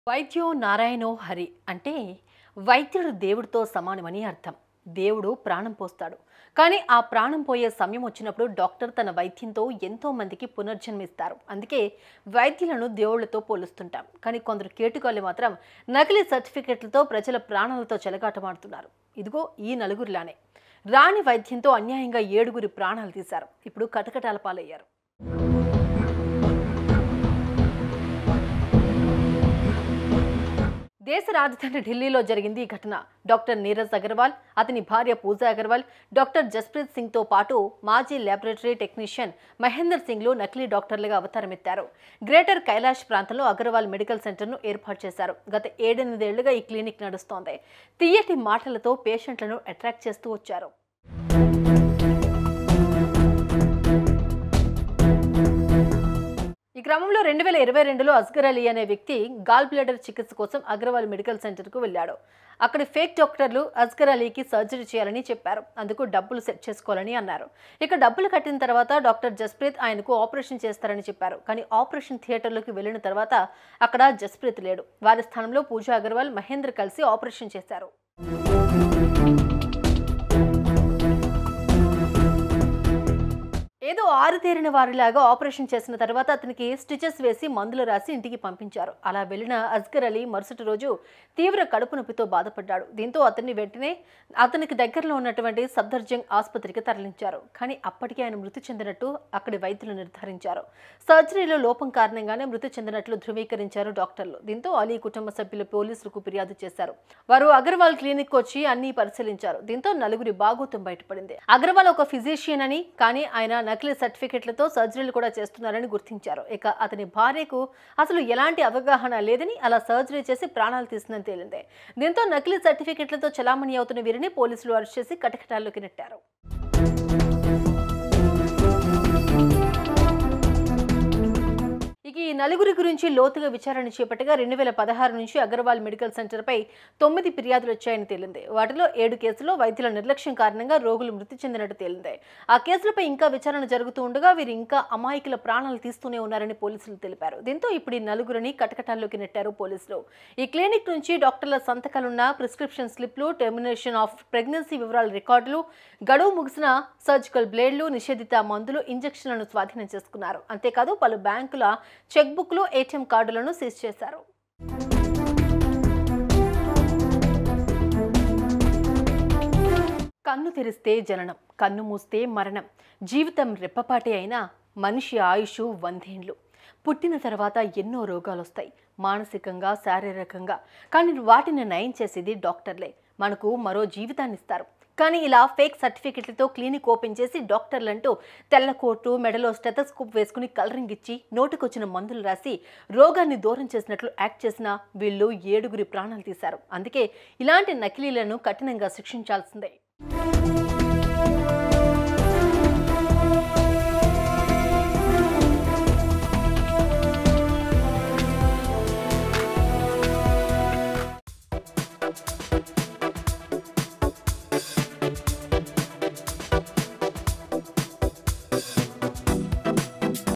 వైద్యో నారాయణో హరి అంటే వైద్యుడు దేవుడితో సమానమని అర్థం దేవుడు ప్రాణం పోస్తాడు కానీ ఆ ప్రాణం పోయే సమయం వచ్చినప్పుడు డాక్టర్ తన వైద్యంతో ఎంతో మందికి పునర్జన్మిస్తారు అందుకే వైద్యులను దేవుళ్లతో పోలుస్తుంటాం కానీ కొందరు కేటుగాళ్ళు మాత్రం నకిలీ సర్టిఫికెట్లతో ప్రజల ప్రాణాలతో చెలగాటమాడుతున్నారు ఇదిగో ఈ నలుగురిలానే రాణి వైద్యంతో అన్యాయంగా ఏడుగురి ప్రాణాలు తీశారు ఇప్పుడు కటకటాల పాలయ్యారు దేశ రాజధాని ఢిల్లీలో జరిగింది ఈ ఘటన డాక్టర్ నీరజ్ అగర్వాల్ అతని భార్య పూజా అగర్వాల్ డాక్టర్ జస్ప్రీత్ సింగ్తో పాటు మాజీ ల్యాబొరేటరీ టెక్నీషియన్ మహేందర్ సింగ్లు నకిలీ డాక్టర్లుగా అవతారమెత్తారు గ్రేటర్ కైలాష్ ప్రాంతంలో అగర్వాల్ మెడికల్ సెంటర్ను ఏర్పాటు చేశారు గత ఏడెనిమిదేళ్లుగా ఈ క్లినిక్ నడుస్తోంది తీయటి మాటలతో పేషెంట్లను అట్రాక్ట్ చేస్తూ వచ్చారు ఈ క్రమంలో రెండు వేల ఇరవై రెండులో అస్గర్ అలీ అనే వ్యక్తి గాల్ బ్లాడర్ చికిత్స కోసం అగ్రవాల్ మెడికల్ సెంటర్కు వెళ్ళాడు అక్కడి ఫేక్ డాక్టర్లు అస్గర్ అలీకి సర్జరీ చేయాలని చెప్పారు అందుకు డబ్బులు సెట్ చేసుకోవాలని అన్నారు ఇక డబ్బులు కట్టిన తర్వాత డాక్టర్ జస్ప్రీత్ ఆయనకు ఆపరేషన్ చేస్తారని చెప్పారు కానీ ఆపరేషన్ థియేటర్లోకి వెళ్ళిన తర్వాత అక్కడ జస్ప్రీత్ లేడు వారి స్థానంలో పూజా అగర్వాల్ మహేంద్ర కలిసి ఆపరేషన్ చేశారు ఏదో ఆరుతేరిన వారిలాగా ఆపరేషన్ చేసిన తర్వాత అతనికి స్టిచెస్ వేసి మందులు రాసి ఇంటికి పంపించారు అలా వెళ్ళిన అస్గర్ అలీ మరుసటి రోజు తీవ్ర కడుపు నొప్పితో బాధపడ్డాడు దీంతో అతన్ని వెంటనే అతనికి దగ్గరలో ఉన్నటువంటి సఫ్దర్జంగ్ ఆసుపత్రికి తరలించారు కానీ అప్పటికే ఆయన మృతి చెందినట్టు అక్కడి వైద్యులు నిర్ధారించారు సర్జరీలో లోపం కారణంగానే మృతి చెందినట్లు ధృవీకరించారు డాక్టర్లు దీంతో అలీ కుటుంబ సభ్యులు పోలీసులకు ఫిర్యాదు చేశారు వారు అగర్వాల్ క్లినిక్ వచ్చి అన్ని పరిశీలించారు దీంతో నలుగురి బాగోతం బయటపడింది అగర్వాల్ ఒక ఫిజిషియన్ అని కానీ ఆయన నకిలీ సర్టిఫికెట్లతో సర్జరీలు కూడా చేస్తున్నారని గుర్తించారు ఇక అతని భార్యకు అసలు ఎలాంటి అవగాహన లేదని అలా సర్జరీ చేసి ప్రాణాలు తీసిందని తేలింది దీంతో నకిలీ సర్టిఫికెట్లతో చలామణి అవుతున్న వీరిని పోలీసులు అరెస్ట్ చేసి కటకటాల్లోకి నెట్టారు ఇక ఈ నలుగురి గురించి లోతుగా విచారణ చేపట్టగా రెండు వేల పదహారు నుంచి అగర్వాల్ మెడికల్ సెంటర్పై తొమ్మిది ఫిర్యాదులు వచ్చాయని తేలింది వాటిలో ఏడు కేసుల్లో వైద్యుల నిర్లక్ష్యం కారణంగా రోగులు మృతి చెందినట్టు తేలింది ఆ కేసులపై ఇంకా విచారణ జరుగుతూ ఉండగా వీరు ఇంకా అమాయకుల ప్రాణాలు తీస్తూనే ఉన్నారని పోలీసులు తెలిపారు దీంతో ఇప్పుడు ఈ నలుగురిని కటకటాల్లోకి నెట్టారు పోలీసులు ఈ క్లినిక్ నుంచి డాక్టర్ల సంతకాలున్న ప్రిస్క్రిప్షన్ స్లిప్లు టెర్మినేషన్ ఆఫ్ ప్రెగ్నెన్సీ వివరాల రికార్డులు గడువు ముగిసిన సర్జికల్ బ్లేడ్లు నిషేధిత మందులు ఇంజెక్షన్లను స్వాధీనం చేసుకున్నారు అంతేకాదు పలు బ్యాంకుల చెక్ బుక్లు ఏటీఎం కార్డులను సీజ్ చేశారు కన్ను తెరిస్తే జననం కన్ను మూస్తే మరణం జీవితం రెప్పపాటే అయినా మనిషి ఆయుష్ వందేండ్లు పుట్టిన తర్వాత ఎన్నో రోగాలు వస్తాయి మానసికంగా శారీరకంగా కానీ వాటిని నయం చేసేది డాక్టర్లే మనకు మరో జీవితాన్ని ఇస్తారు కానీ ఇలా ఫేక్ సర్టిఫికెట్లతో క్లినిక్ ఓపెన్ చేసి డాక్టర్లంటూ తెల్ల కోటు మెడలో స్టెథస్కోప్ వేసుకుని కలరింగ్ ఇచ్చి నోటికొచ్చిన మందులు రాసి రోగాన్ని దూరం చేసినట్లు యాక్ట్ చేసిన వీళ్ళు ఏడుగురి ప్రాణాలు తీశారు అందుకే ఇలాంటి నకిలీలను కఠినంగా శిక్షించాల్సిందే